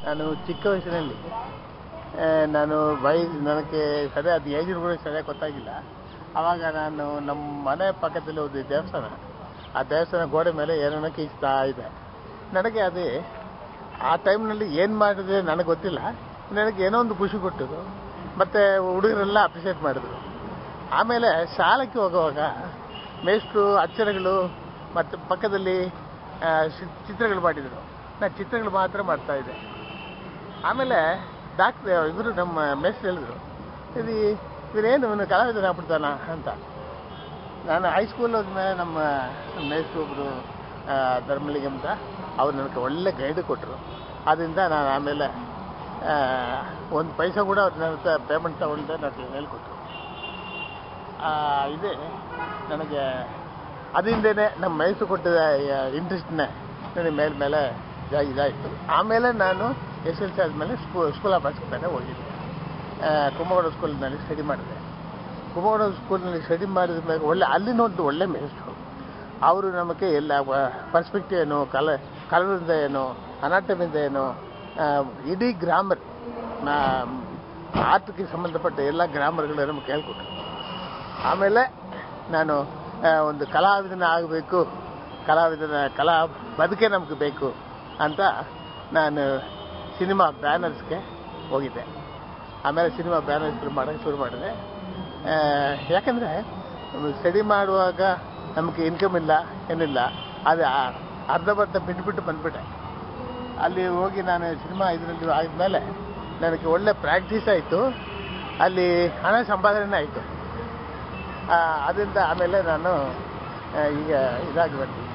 ನಾನು ಚಿಕ್ಕ ವಯಸ್ಸಿನಲ್ಲಿ ಆ, ನಾನು ವಯ ನನಗೆ ಸರಿಯಾದ ಅದು ಏಜ್ ಕೂಡ ಸರಿಯಾಗಿ ಗೊತ್ತಾಗಿಲ್ಲ ಆವಾಗ ನಾನು ನಮ್ಮ ಮನೆ ಪಕ್ಕದಲ್ಲಿ ಒಂದು ದೇವಸ್ಥಾನ ಆ ದೇವಸ್ಥಾನ ಗೋಡೆ ಮೇಲೆ ಏನನ್ನ ಕೀಚ್ತಾ ಇದೆ ನನಗೆ ಅದೇ ಆ ಟೈಮ್ನಲ್ಲಿ ಏನು ಮಾಡಿದ್ರೆ ನನಗೆ ಗೊತ್ತಿಲ್ಲ ನನಗೆ ಏನೋ ಒಂದು ಖುಷಿ ಕೊಟ್ಟರು ಮತ್ತು ಹುಡುಗರೆಲ್ಲ ಅಪ್ರಿಷಿಯೇಟ್ ಮಾಡಿದ್ರು ಆಮೇಲೆ ಶಾಲೆಗೆ ಹೋಗುವಾಗ ಮೇಷ್ಟ್ರು ಅಕ್ಷರಗಳು ಮತ್ತು ಪಕ್ಕದಲ್ಲಿ ಆ, ಶಿ- ಚಿತ್ರಗಳು ಮಾಡಿದರು ನಾನು ಚಿತ್ರಗಳು ಮಾತ್ರ ಮಾಡ್ತಾ ಇದ್ದೆ ಆಮೇಲೆ ಡಾಕ್ಟ್ರ್ ಇವರು ನಮ್ಮ ಮೇಷ್ಟ್ರು ಹೇಳಿದ್ರು ಇದು ಇವರೇನು ಇವನು ಕಲಾವಿದನ ಆಗ್ಬಿಡ್ತಾನ ಅಂತ ನಾನು ಹೈಸ್ಕೂಲ್ ಹೋದ್ಮೇಲೆ ನಮ್ಮ ಮೇಷ್ಟ್ರು ಒಬ್ಬರು ಧರ್ಮಲಿಂಗ ಅಂತ ಅವ್ರು ನನಗೆ ಒಳ್ಳೆ ಗೈಡ್ ಕೊಟ್ಟರು ಅದರಿಂದ ನಾನು ಆಮೇಲೆ ಒಂದು ಪೈಸಾ ಕೂಡ ಅವ್ರು ನನ್ನ ಹತ್ರ ಪೇಮೆಂಟ್ ತಗೊಳ್ದೆ ನನಗೆ ಹೇಳ್ಕೊಟ್ರು ಆ, ಇದೆ ನನಗೆ ಅದರಿಂದನೇ ನಮ್ಮ ಮೈಸೂರು ಕೊಟ್ಟಿದ ಇಂಟ್ರೆಸ್ಟ್ನೇ ನನಗೆ ಮೇಲೆ ಮೇಲೆ ಇದಾಗಿ ಇದಾಯಿತು ಆಮೇಲೆ ನಾನು ಎಸ್ ಎಲ್ ಸಿ ಆದಮೇಲೆ ಸ್ಕೂ ಸ್ಕೂಲ್ ಆಫ್ ಆಸ್ಪತ್ರೆ ಹೋಗಿದ್ದೆ ಆ, ಕುಂಭಕೋಣ ಸ್ಕೂಲ್ನಲ್ಲಿ ಸ್ಟಡಿ ಮಾಡಿದೆ ಕುಂಭಕೋಣ ಸ್ಕೂಲ್ನಲ್ಲಿ ಸ್ಟಡಿ ಮಾಡಿದ ಮೇಲೆ ಒಳ್ಳೆ ಅಲ್ಲಿನ ಒಂದು ಒಳ್ಳೆ ಮೇಷ್ಟ್ರು ಅವರು ನಮಗೆ ಎಲ್ಲ ಪರ್ಸ್ಪೆಕ್ಟಿವ್ ಏನು ಕಲ ಕಲರಿಂದ ಏನು ಅನಾಟಮಿಂದ ಏನು ಆ, ಇಡೀ ಗ್ರಾಮರ್ ಆರ್ಟ್ಗೆ ಸಂಬಂಧಪಟ್ಟ ಎಲ್ಲ ಗ್ರಾಮರ್ಗಳು ನಮಗೆ ಹೇಳ್ಕೊಟ್ರು ಆಮೇಲೆ ನಾನು ಆ, ಒಂದು ಕಲಾವಿದನ ಆಗಬೇಕು ಕಲಾವಿದನ ಕಲಾ ಬದುಕೆ ನಮಗೆ ಬೇಕು ಅಂತ ನಾನು ಸಿನಿಮಾ ಬ್ಯಾನರ್ಸ್ಗೆ ಹೋಗಿದ್ದೆ ಆಮೇಲೆ ಸಿನಿಮಾ ಬ್ಯಾನರ್ಸ್ ಶುರು ಮಾಡೋಕ್ಕೆ ಶುರು ಮಾಡಿದೆ ಆ, ಯಾಕಂದರೆ ಸ್ಟಡಿ ಮಾಡುವಾಗ ನಮಗೆ ಇನ್ಕಮ್ ಇಲ್ಲ ಏನಿಲ್ಲ ಅದು ಆ- ಅರ್ಧ ಬರ್ಧ ಬಿಟ್ಬಿಟ್ಟು ಬಂದ್ಬಿಟ್ಟೆ ಅಲ್ಲಿ ಹೋಗಿ ನಾನು ಸಿನಿಮಾ ಇದರಲ್ಲಿ ಆದಮೇಲೆ ನನಗೆ ಒಳ್ಳೆ ಪ್ರಾಕ್ಟೀಸ್ ಆಯಿತು ಅಲ್ಲಿ ಹಣ ಸಂಪಾದನೆ ಆಯಿತು ಅದರಿಂದ ಆಮೇಲೆ ನಾನು ಆ, ಈಗ ಇದಾಗಿ ಬಂದೆ